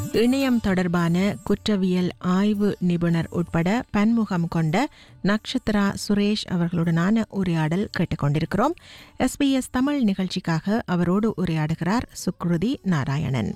இணையம் தொடர்பான குற்றவியல் ஆய்வு நிபுணர் உட்பட பன்முகம் கொண்ட நக்ஷத்ரா சுரேஷ் அவர்களுடனான உரையாடல் கேட்டுக்கொண்டிருக்கிறோம் எஸ்பிஎஸ் தமிழ் நிகழ்ச்சிக்காக அவரோடு உரையாடுகிறார் சுக்ருதி Narayanan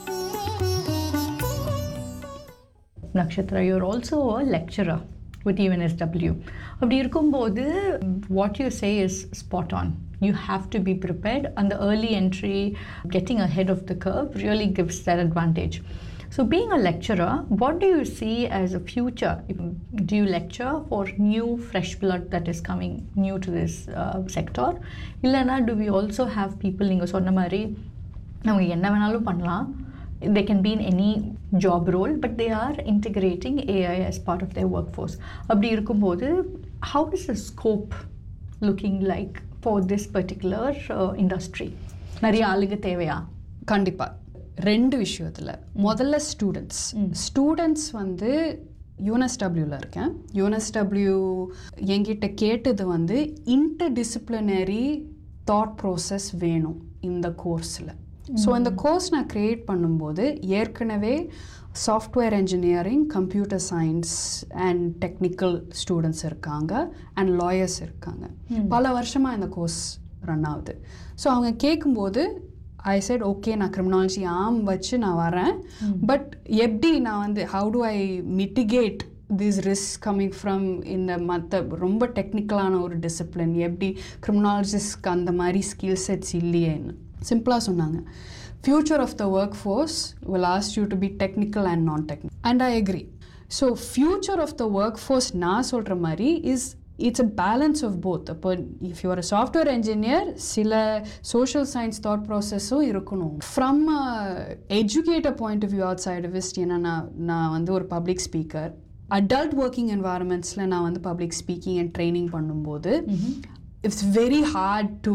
Nakshatra, you're also a lecturer with UNSW. அப்படி இருக்கும்போது what you say is spot on you have to be prepared அந்த early entry getting ahead of the curve really gives that advantage so being a lecturer, what do you see as a future? Do you lecture for new fresh blood that is coming new to this uh, sector? இல்லைனா do we also have people நீங்கள் சொன்ன மாதிரி அவங்க என்ன வேணாலும் பண்ணலாம் they can be in any job role but they are integrating AI as part of their workforce அப்படி இருக்கும்போது how is the scope looking like for this particular uh, industry நிறைய ஆளுங்க தேவையா கண்டிப்பாக ரெண்டு விஷயத்தில் முதல்ல ஸ்டூடெண்ட்ஸ் ஸ்டூடெண்ட்ஸ் வந்து யூஎன்எஸ்டபிள்யூவில் இருக்கேன் யூஎன்எஸ்டபிள்யூ என்கிட்ட கேட்டது வந்து இன்டர் டிசிப்ளினரி தாட் ப்ராசஸ் வேணும் இந்த கோர்ஸில் ஸோ இந்த கோர்ஸ் நான் க்ரியேட் பண்ணும்போது ஏற்கனவே software engineering computer science and technical students இருக்காங்க அண்ட் லாயர்ஸ் இருக்காங்க பல வருஷமாக இந்த கோர்ஸ் ரன் ஆகுது ஸோ அவங்க கேட்கும்போது ஐ செட் ஓகே நான் கிரிமினாலஜி ஆம் வச்சு நான் வரேன் பட் எப்படி நான் வந்து how to I mitigate this risk coming from இந்த மற்ற ரொம்ப டெக்னிக்கலான ஒரு டிசிப்ளின் எப்படி கிரிமினாலஜிஸ்க்கு அந்த மாதிரி ஸ்கில் செட்ஸ் இல்லையேன்னு சிம்பிளாக சொன்னாங்க future of the workforce will ask you to be technical and non technic and I agree so future of the workforce நான் சொல்கிற மாதிரி is it's a balance of both அப்போ if you're a software engineer சில social science thought ப்ராசஸும் இருக்கணும் from educator point of view outside விஸ்ட் ஏன்னா நான் நான் வந்து ஒரு பப்ளிக் ஸ்பீக்கர் அடல்ட் ஒர்க்கிங் என்வாயர்மெண்ட்ஸில் நான் வந்து பப்ளிக் ஸ்பீக்கிங் அண்ட் ட்ரைனிங் பண்ணும்போது it's very hard to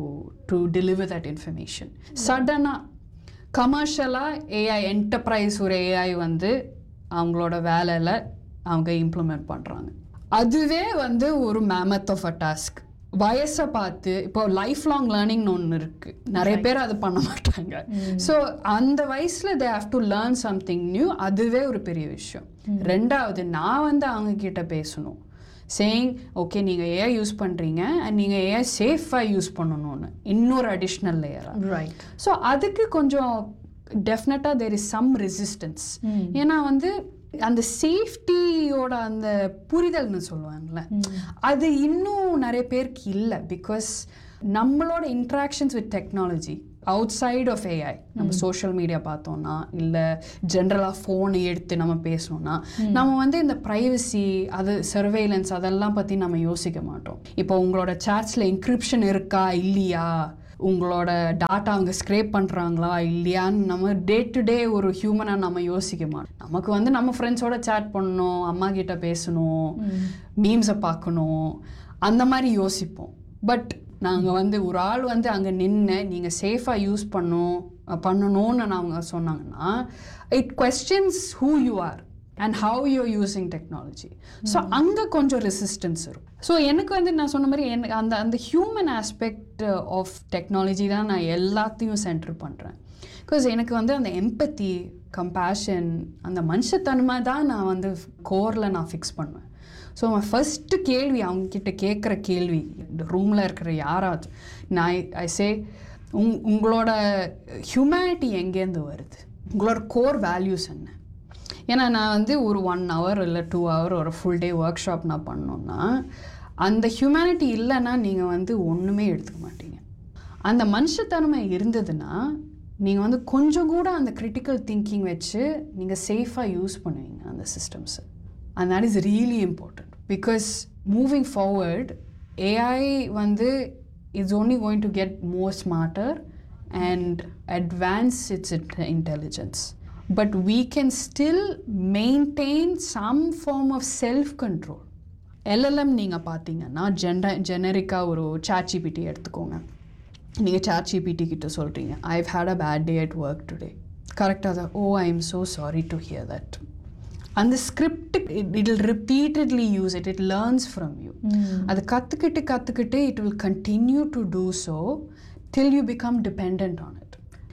to deliver that information சடனாக கமர்ஷியலாக ஏஐ என்டர்பிரைஸ் ஒரு ஏஐ வந்து அவங்களோட வேலையில் அவங்க இம்ப்ளிமெண்ட் பண்ணுறாங்க அதுவே வந்து ஒரு மேமத் ஆஃப் அ டாஸ்க் வயசை பார்த்து இப்போ லைஃப் லாங் லேர்னிங்னு ஒன்று இருக்குது நிறைய பேர் அது பண்ண மாட்டாங்க ஸோ அந்த வயசில் they have to learn something new அதுவே ஒரு பெரிய விஷயம் ரெண்டாவது நான் வந்து அவங்க கிட்ட பேசணும் சேயிங் ஓகே நீங்கள் ஏஐ யூஸ் பண்ணுறீங்க அண்ட் நீங்கள் ஏஐ சேஃபாக யூஸ் பண்ணணும்னு இன்னொரு அடிஷ்னல் லேயராக ரைட் ஸோ அதுக்கு கொஞ்சம் டெஃபினட்டாக தேர் இஸ் சம் ரெசிஸ்டன்ஸ் ஏன்னா வந்து அந்த சேஃப்டியோட அந்த புரிதல்னு சொல்லுவாங்கல்ல அது இன்னும் நிறைய பேருக்கு இல்லை பிகாஸ் நம்மளோட interactions with technology outside of AI நம்ம சோஷியல் மீடியா பார்த்தோம்னா இல்லை ஜென்ரலாக ஃபோன் எடுத்து நம்ம பேசணும்னா நம்ம வந்து இந்த ப்ரைவசி அது சர்வேலன்ஸ் அதெல்லாம் பற்றி நம்ம யோசிக்க மாட்டோம் இப்போ உங்களோட சாட்ஸில் என்கிரிப்ஷன் இருக்கா இல்லையா உங்களோட டாட்டா அவங்க ஸ்க்ரேப் பண்ணுறாங்களா இல்லையான்னு நம்ம டே டு டே ஒரு ஹியூமனாக நம்ம யோசிக்க மாட்டோம் நமக்கு வந்து நம்ம ஃப்ரெண்ட்ஸோட சேட் பண்ணணும் அம்மா கிட்ட பேசணும் மீம்ஸை பார்க்கணும் அந்த மாதிரி யோசிப்போம் பட் நாங்கள் வந்து ஒரு ஆள் வந்து அங்கே நின்று நீங்கள் சேஃபாக யூஸ் பண்ணும் பண்ணணும்னு அவங்க சொன்னாங்கன்னா it questions who you are and how you using technology so அங்கே கொஞ்சம் ரெசிஸ்டன்ஸ் இருக்கும் ஸோ எனக்கு வந்து நான் சொன்ன மாதிரி எனக்கு அந்த அந்த ஹியூமன் ஆஸ்பெக்ட் ஆஃப் டெக்னாலஜி தான் நான் எல்லாத்தையும் சென்டர் பண்ணுறேன் பிகாஸ் எனக்கு வந்து அந்த எம்பத்தி கம்பேஷன் அந்த மனுஷத்தன்மை தான் நான் வந்து கோரில் நான் ஃபிக்ஸ் பண்ணுவேன் ஸோ அவன் ஃபஸ்ட்டு கேள்வி அவங்கக்கிட்ட கேட்குற கேள்வி இந்த ரூமில் இருக்கிற யாராவது நான் ஐ சே உங் உங்களோட ஹியூமனிட்டி எங்கேருந்து வருது உங்களோட கோர் வேல்யூஸ் என்ன ஏன்னா நான் வந்து ஒரு ஒன் ஹவர் இல்லை டூ ஹவர் ஒரு ஃபுல் டே ஒர்க் ஷாப் நான் பண்ணோன்னா அந்த ஹியூமனிட்டி இல்லைன்னா நீங்கள் வந்து ஒன்றுமே எடுத்துக்க மாட்டீங்க அந்த மனுஷத்தன்மை இருந்ததுன்னா நீங்கள் வந்து கொஞ்சம் கூட அந்த கிரிட்டிக்கல் திங்கிங் வச்சு நீங்கள் சேஃபாக யூஸ் பண்ணுவீங்க அந்த சிஸ்டம்ஸை and that is really important because moving forward AI வந்து it's only going to get more smarter and advance it's intelligence but we can still maintain some form of self control LLM நீங்கள் பார்த்தீங்கன்னா ஜென்ட ஜெனரிக்காக ஒரு சாட்சிபிட்டி எடுத்துக்கோங்க நீங்கள் ChatGPT கிட்ட சொல்கிறீங்க I've had a bad day at work today கரெக்டாக தான் oh I am so sorry to hear that அந்த script it will repeatedly use it it learns from you அது கற்றுக்கிட்டு கற்றுக்கிட்டு it will continue to do so till you become depend on it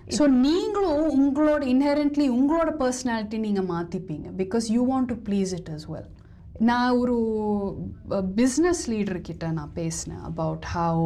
so நீங்களும் உங்களோட inherently உங்களோட personality நீங்கள் மாற்றிப்பீங்க because you want to please it as well நான் ஒரு பிஸ்னஸ் லீடர்கிட்ட நான் பேசினேன் about how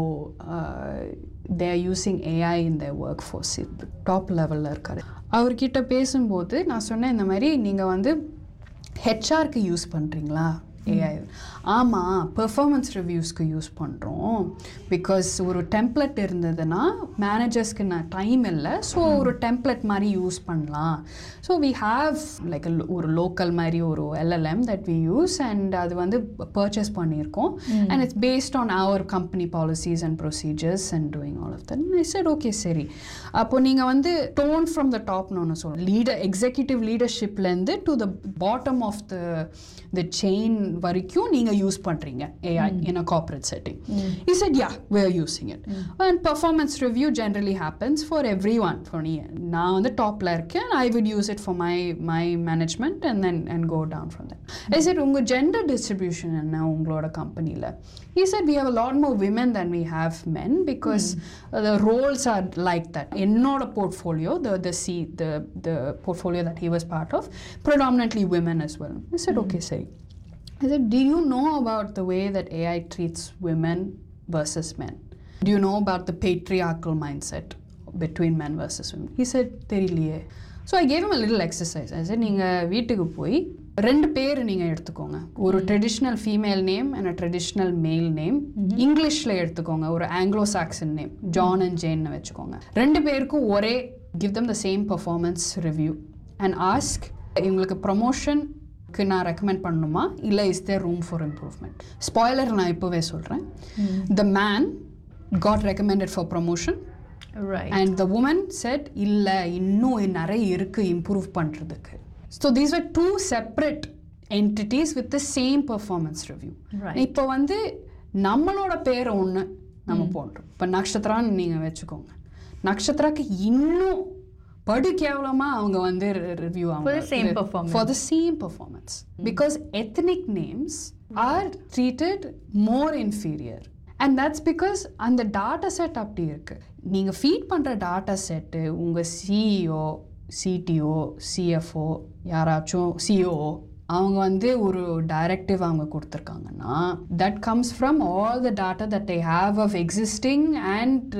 they are using AI in the workforce top லெவலில் இருக்காரு அவர்கிட்ட பேசும்போது நான் சொன்னேன் இந்த மாதிரி நீங்கள் வந்து ஹெச்ஆருக்கு யூஸ் பண்ணுறீங்களா ஏஐ ஆமாம் பெர்ஃபார்மன்ஸ் ரிவ்யூஸ்க்கு யூஸ் பண்ணுறோம் பிகாஸ் ஒரு டெம்ப்ளெட் இருந்ததுன்னா மேனேஜர்ஸ்க்கு நான் டைம் இல்லை ஸோ ஒரு டெம்ப்ளெட் மாதிரி யூஸ் பண்ணலாம் ஸோ வி ஹாவ் லைக் ஒரு லோக்கல் மாதிரி ஒரு LLM that we use and அது வந்து பர்ச்சேஸ் பண்ணியிருக்கோம் and it's based on our company policies and procedures and doing all of that I said okay சரி அப்போ நீங்கள் வந்து டோன் ஃப்ரம் த டாப்னு ஒன்று சொல்லுங்கள் லீடர் எக்ஸிக்யூட்டிவ் லீடர்ஷிப்லேருந்து to the bottom of the the chain வரைக்கும் நீங்கள் யூஸ் பண்ணுறீங்க AI in a corporate setting I said yeah we are using it and performance review generally happens for everyone for நீ நான் வந்து டாப்பில் இருக்கேன் I would use it for my my management and then and go down from that I said உங்கள் gender distribution என்ன உங்களோட கம்பெனியில் He said we have a lot more women than we have men because uh, the roles are like that. என்னோட portfolio, the the C, the the portfolio that he was part of, predominantly women as well. I said, okay, சரி. I said, do you know about the way that AI treats women versus men? Do you know about the patriarchal mindset between men versus women? He said, தெரியலையே so I gave a little exercise I said, நீங்கள் வீட்டுக்கு போய் ரெண்டு பேர் நீங்கள் எடுத்துக்கோங்க ஒரு traditional female name and a traditional male name இங்கிலீஷில் எடுத்துக்கோங்க ஒரு ஆங்கிலோ சாக்சன் நேம் ஜான் அண்ட் ஜேன்னு வச்சுக்கோங்க ரெண்டு பேருக்கும் ஒரே give them the same performance review and ask இவங்களுக்கு ப்ரமோஷன் க்கு நான் ரெக்கமெண்ட் பண்ணணுமா இல்லை is there room for improvement spoiler நான் இப்போவே சொல்கிறேன் the man got recommended for promotion Right. And the woman said இல்லை இன்னும் நிறைய இருக்குது இம்ப்ரூவ் பண்ணுறதுக்கு so these are two separate entities with the same performance review Right. இப்போ வந்து நம்மளோட பேர் ஒன்று நம்ம போடுறோம் இப்போ நக்ஷத்ரான்னு நீங்கள் வச்சுக்கோங்க நக்ஷத்ராக்கு இன்னும் படு கேவலமாக அவங்க வந்து review For the same performance. For the same performance because ethnic names are treated more inferior and that's because அந்த டாட்டா செட் அப்படி இருக்கு நீங்கள் ஃபீட் பண்ணுற டாட்டா செட்டு உங்கள் சிஇஓ சிடிஓ சிஎஃப்ஓ யாராச்சும் சிஓ அவங்க வந்து ஒரு டைரக்டிவ் அவங்க கொடுத்துருக்காங்கன்னா that comes from all the data that they have of existing and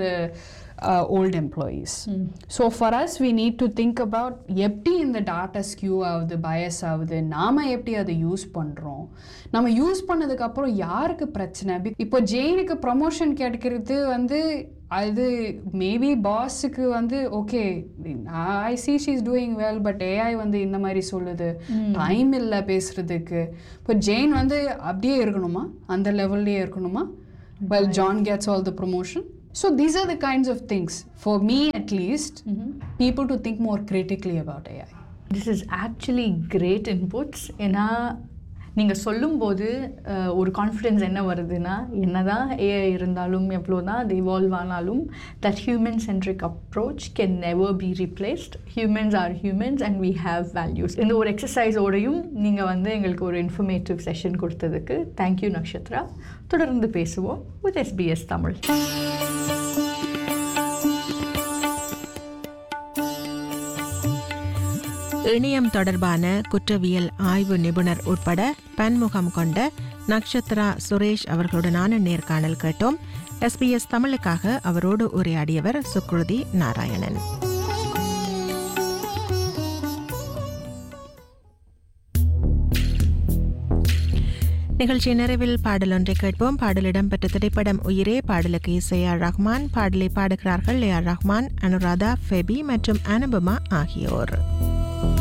old employees so for us we need to think about எப்படி இந்த டாட்டா ஸ்கியூ ஆகுது பயஸ் ஆகுது நாம எப்படி அதை யூஸ் பண்ணுறோம் நம்ம யூஸ் பண்ணதுக்கப்புறம் யாருக்கு பிரச்சனை Be- இப்போ ஜெயினுக்கு ப்ரமோஷன் கிடைக்கிறது வந்து அது மேபி பாஸுக்கு வந்து okay I see she's doing well but AI வந்து இந்த மாதிரி சொல்லுது டைம் இல்லை பேசுறதுக்கு இப்போ ஜெயின் வந்து அப்படியே இருக்கணுமா அந்த லெவல்லையே இருக்கணுமா well john gets all the promotion so these are the kinds of things for me at least people to think more critically about ai this is actually great inputs ஏன்னா நீங்கள் சொல்லும்போது அஹ், ஒரு கான்ஃபிடென்ஸ் என்ன வருதுன்னா என்னதான் ஏஐ இருந்தாலும் எவ்வளோ தான் அது இவால்வ் ஆனாலும் that human centric approach can never be replaced humans are humans and we have values இந்த ஒரு எக்ஸசைஸோடையும் நீங்கள் வந்து எங்களுக்கு ஒரு இன்ஃபர்மேட்டிவ் செஷன் கொடுத்ததுக்கு தேங்க்யூ நக்ஷத்ரா தொடர்ந்து பேசுவோம் வித் எஸ்பிஎஸ் தமிழ் இணையம் தொடர்பான குற்றவியல் ஆய்வு நிபுணர் உட்பட பன்முகம் கொண்ட நக்ஷத்ரா சுரேஷ் அவர்களுடனான நேர்காணல் கேட்டோம் எஸ்பிஎஸ் தமிழுக்காக அவரோடு உரையாடியவர் சுக்ருதி நாராயணன் நிகழ்ச்சி நிறைவில் பாடல் ஒன்றை கேட்போம் பாடல் இடம்பெற்ற திரைப்படம் உயிரே பாடலுக்கு இசை ஆர் ரஹ்மான் பாடலை பாடுகிறார்கள் ஏ ஆர் ரஹ்மான் அனுராதா ஃபெபி மற்றும் அனுபமா ஆகியோர்